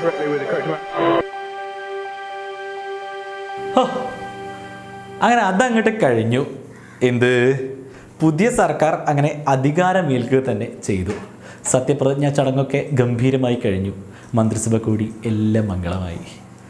correctly with the correct amount. ഹോ, അങ്ങനെ അതങ്ങോട്ട് കഴിഞ്ഞു എന്ത് പുതിയ സർക്കാർ അങ്ങനെ അധികാരമേൽക്കുക തന്നെ ചെയ്തു സത്യപ്രതിജ്ഞാ ചടങ്ങൊക്കെ ഗംഭീരമായി കഴിഞ്ഞു മന്ത്രിസഭ കൂടി എല്ലാം മംഗളമായി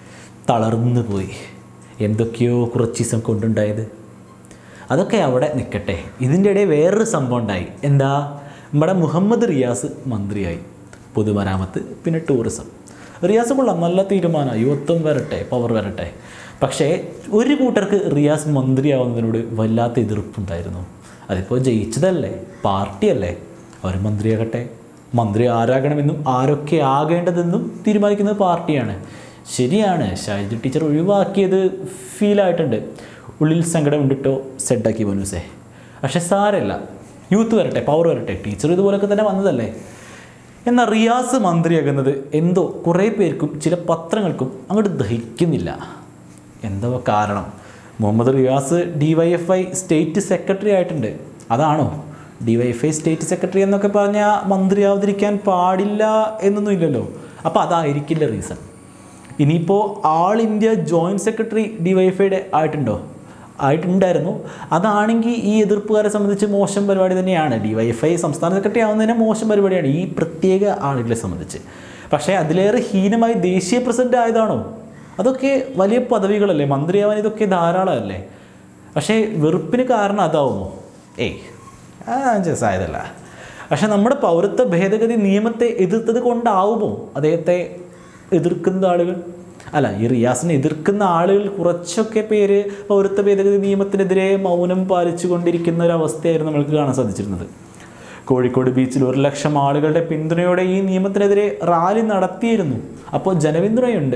തളർന്നു പോയി എന്തൊക്കെയോ കുറച്ച് ദിവസം കൊണ്ടുണ്ടായത് അതൊക്കെ അവിടെ നിൽക്കട്ടെ ഇതിൻ്റെ ഇടയിൽ വേറൊരു സംഭവം ഉണ്ടായി എന്താ നമ്മുടെ മുഹമ്മദ് റിയാസ് മന്ത്രിയായി പൊതുമരാമത്ത് പിന്നെ ടൂറിസം റിയാസ് കൊള്ളാം നല്ല തീരുമാനമാണ് യുവത്വം വരട്ടെ പവർ വരട്ടെ പക്ഷേ ഒരു കൂട്ടർക്ക് റിയാസ് മന്ത്രിയാവുന്നതിനോട് വല്ലാത്ത എതിർപ്പുണ്ടായിരുന്നു അതിപ്പോൾ ജയിച്ചതല്ലേ പാർട്ടിയല്ലേ അവർ മന്ത്രിയാകട്ടെ മന്ത്രി ആരാകണമെന്നും ആരൊക്കെ ആകേണ്ടതെന്നും തീരുമാനിക്കുന്നത് പാർട്ടിയാണ് ശരിയാണ് ഷൈജു ടീച്ചർ ഒഴിവാക്കിയത് ഫീലായിട്ടുണ്ട് ഉള്ളിൽ സങ്കടം ഉണ്ടിട്ടോ സെഡാക്കി ബനൂസേ പക്ഷെ സാരമില്ല യൂത്ത് വരട്ടെ പവർ വരട്ടെ ടീച്ചർ ഇതുപോലൊക്കെ തന്നെ വന്നതല്ലേ എന്നാൽ റിയാസ് മന്ത്രിയാകുന്നത് എന്തോ കുറേ പേർക്കും ചില പത്രങ്ങൾക്കും അങ്ങോട്ട് ദഹിക്കുന്നില്ല എന്തോ കാരണം Muhammad Riyas D Y F I state secretary ആയിട്ടുണ്ട് അതാണോ D Y F I state secretary എന്നൊക്കെ പറഞ്ഞാൽ മന്ത്രിയാവതിരിക്കാൻ പാടില്ല എന്നൊന്നും ഇല്ലല്ലോ അപ്പോൾ അതായിരിക്കില്ല റീസൺ ഇനിയിപ്പോൾ all India joint secretary D Y F ഐയുടെ ആയിട്ടുണ്ടോ ആയിട്ടുണ്ടായിരുന്നു അതാണെങ്കിൽ ഈ എതിർപ്പുകാരെ സംബന്ധിച്ച് മോശം പരിപാടി തന്നെയാണ് ഡി വൈ എഫ് ഐ സംസ്ഥാന സെക്രട്ടറി ആവുന്നതിന് മോശം പരിപാടിയാണ് ഈ പ്രത്യേക ആളുകളെ സംബന്ധിച്ച് പക്ഷേ അതിലേറെ ഹീനമായി ദേശീയ പ്രസിഡന്റ് ആയതാണോ അതൊക്കെ വലിയ പദവികളല്ലേ മന്ത്രിയാവാൻ ഇതൊക്കെ ധാരാളമല്ലേ പക്ഷേ വെറുപ്പിന് കാരണം അതാവുമോ ഏയ് ആ ആയതല്ല പക്ഷെ നമ്മുടെ പൗരത്വ ഭേദഗതി നിയമത്തെ എതിർത്തത് കൊണ്ടാവുമോ അദ്ദേഹത്തെ എതിർക്കുന്ന ആളുകൾ അല്ല ഈ റിയാസിനെ എതിർക്കുന്ന ആളുകൾ കുറച്ചൊക്കെ പേര് പൗരത്വ ഭേദഗതി നിയമത്തിനെതിരെ മൗനം പാലിച്ചു കൊണ്ടിരിക്കുന്ന ഒരു അവസ്ഥയായിരുന്നു നമ്മൾക്ക് കാണാൻ സാധിച്ചിരുന്നത് കോഴിക്കോട് ബീച്ചിൽ ഒരു ലക്ഷം ആളുകളുടെ പിന്തുണയോടെ ഈ നിയമത്തിനെതിരെ റാലി നടത്തിയിരുന്നു അപ്പോൾ ജനപിന്തുണയുണ്ട്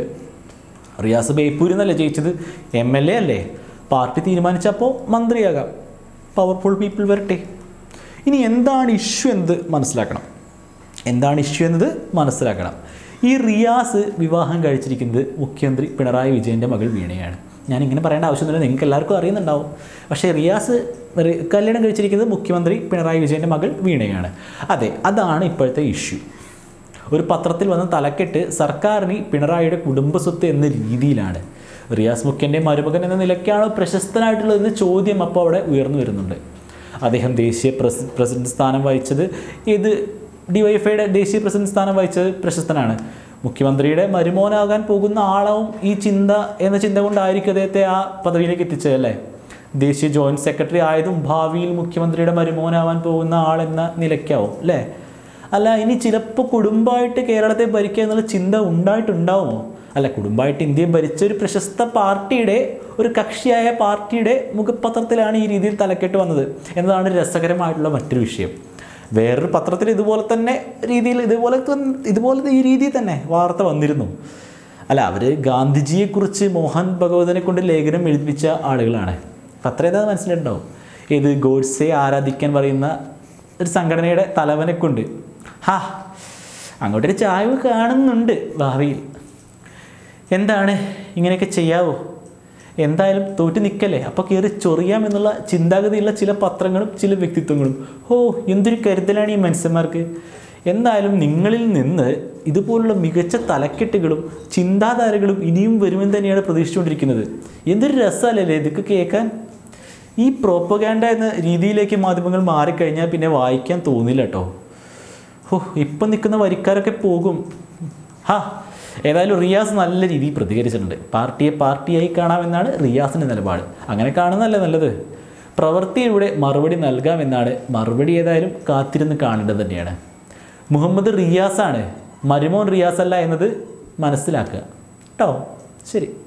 റിയാസ് ബേപ്പൂരിൽ നിന്നല്ലേ ജയിച്ചത് എം എൽ എ അല്ലേ പാർട്ടി തീരുമാനിച്ചപ്പോൾ മന്ത്രിയാകാം പവർഫുൾ പീപ്പിൾ വരട്ടെ ഇനി എന്താണ് ഇഷ്യൂ എന്നത് മനസ്സിലാക്കണം എന്താണ് ഇഷ്യൂ എന്നത് മനസ്സിലാക്കണം ഈ റിയാസ് വിവാഹം കഴിച്ചിരിക്കുന്നത് മുഖ്യമന്ത്രി പിണറായി വിജയൻ്റെ മകൾ വീണയാണ് ഞാൻ ഇങ്ങനെ പറയേണ്ട ആവശ്യമൊന്നുമില്ല നിങ്ങൾക്ക് എല്ലാവർക്കും അറിയുന്നുണ്ടാവും പക്ഷേ റിയാസ് റി- കല്യാണം കഴിച്ചിരിക്കുന്നത് മുഖ്യമന്ത്രി പിണറായി വിജയൻ്റെ മകൾ വീണയാണ് അതെ അതാണ് ഇപ്പോഴത്തെ ഇഷ്യൂ ഒരു പത്രത്തിൽ വന്ന തലക്കെട്ട് സർക്കാരിന് പിണറായിയുടെ കുടുംബസ്വത്ത് എന്ന രീതിയിലാണ് റിയാസ് മുഖ്യൻ്റെ മരുമകൻ എന്ന നിലയ്ക്കാണോ പ്രശസ്തനായിട്ടുള്ളതെന്ന് ചോദ്യം അപ്പോൾ അവിടെ ഉയർന്നു വരുന്നുണ്ട് അദ്ദേഹം ദേശീയ പ്രസി പ്രസിഡന്റ് സ്ഥാനം വഹിച്ചത് ഇത് ഡിവൈഎഫ്ഐയുടെ ദേശീയ പ്രസിഡന്റ് സ്ഥാനം വഹിച്ചത് പ്രശസ്തനാണ് മുഖ്യമന്ത്രിയുടെ മരുമോനാകാൻ പോകുന്ന ആളാവും ഈ ചിന്ത എന്ന ചിന്ത കൊണ്ടായിരിക്കും അദ്ദേഹത്തെ ആ പദവിയിലേക്ക് എത്തിച്ചത് അല്ലേ ദേശീയ ജോയിന്റ് സെക്രട്ടറി ആയതും ഭാവിയിൽ മുഖ്യമന്ത്രിയുടെ മരുമോനാവാൻ പോകുന്ന ആളെന്ന നിലയ്ക്കാവും അല്ലേ അല്ല ഇനി ചിലപ്പോൾ കുടുംബമായിട്ട് കേരളത്തെ ഭരിക്കുക എന്നുള്ള ചിന്ത ഉണ്ടായിട്ടുണ്ടാവുമോ അല്ല കുടുംബമായിട്ട് ഇന്ത്യയെ ഭരിച്ച ഒരു പ്രശസ്ത പാർട്ടിയുടെ ഒരു കക്ഷിയായ പാർട്ടിയുടെ മുഖപത്രത്തിലാണ് ഈ രീതിയിൽ തലക്കെട്ട് വന്നത് എന്നതാണ് രസകരമായിട്ടുള്ള മറ്റൊരു വിഷയം വേറൊരു പത്രത്തിൽ ഇതുപോലെ തന്നെ രീതിയിൽ ഇതുപോലെ തൻ- ഇതുപോലത്തെ ഈ രീതിയിൽ തന്നെ വാർത്ത വന്നിരുന്നു അല്ല അവർ ഗാന്ധിജിയെക്കുറിച്ച് മോഹൻ ഭഗവതനെ കൊണ്ട് ലേഖനം എഴുതിപ്പിച്ച ആളുകളാണ് പത്രം ഏതാ മനസ്സിലുണ്ടാവും ഇത് ഗോഡ്സെ ആരാധിക്കാൻ പറയുന്ന ഒരു സംഘടനയുടെ തലവനെ കൊണ്ട് ഹാ അങ്ങോട്ടൊരു ചായ്വ് കാണുന്നുണ്ട് ഭാവിയിൽ എന്താണ് ഇങ്ങനെയൊക്കെ ചെയ്യാവോ എന്തായാലും തോറ്റ് നിൽക്കല്ലേ അപ്പോൾ കയറി ചൊറിയാം എന്നുള്ള ചിന്താഗതിയുള്ള ചില പത്രങ്ങളും ചില വ്യക്തിത്വങ്ങളും ഓ എന്തൊരു കരുതലാണ് ഈ മനുഷ്യന്മാർക്ക് എന്തായാലും നിങ്ങളിൽ നിന്ന് ഇതുപോലുള്ള മികച്ച തലക്കെട്ടുകളും ചിന്താധാരകളും ഇനിയും വരുമെന്ന് തന്നെയാണ് പ്രതീക്ഷിച്ചുകൊണ്ടിരിക്കുന്നത് എന്തൊരു രസമല്ലേ ഇതൊക്കെ കേൾക്കാൻ ഈ പ്രോപ്പഗാൻഡ എന്ന രീതിയിലേക്ക് മാധ്യമങ്ങൾ മാറിക്കഴിഞ്ഞാൽ പിന്നെ വായിക്കാൻ തോന്നില്ല കേട്ടോ ഓ ഇപ്പം നിൽക്കുന്ന വരിക്കാരൊക്കെ പോകും ഹാ ഏതായാലും റിയാസ് നല്ല രീതിയിൽ പ്രതികരിച്ചിട്ടുണ്ട് പാർട്ടിയെ പാർട്ടിയായി കാണാമെന്നാണ് റിയാസിൻ്റെ നിലപാട് അങ്ങനെ കാണുന്നതല്ലേ നല്ലത് പ്രവൃത്തിയിലൂടെ മറുപടി നൽകാമെന്നാണ് മറുപടി ഏതായാലും കാത്തിരുന്ന് കാണേണ്ടത് തന്നെയാണ് മുഹമ്മദ് റിയാസാണ് മരുമോൻ റിയാസ് അല്ല എന്നത് മനസ്സിലാക്കുക കേട്ടോ ശരി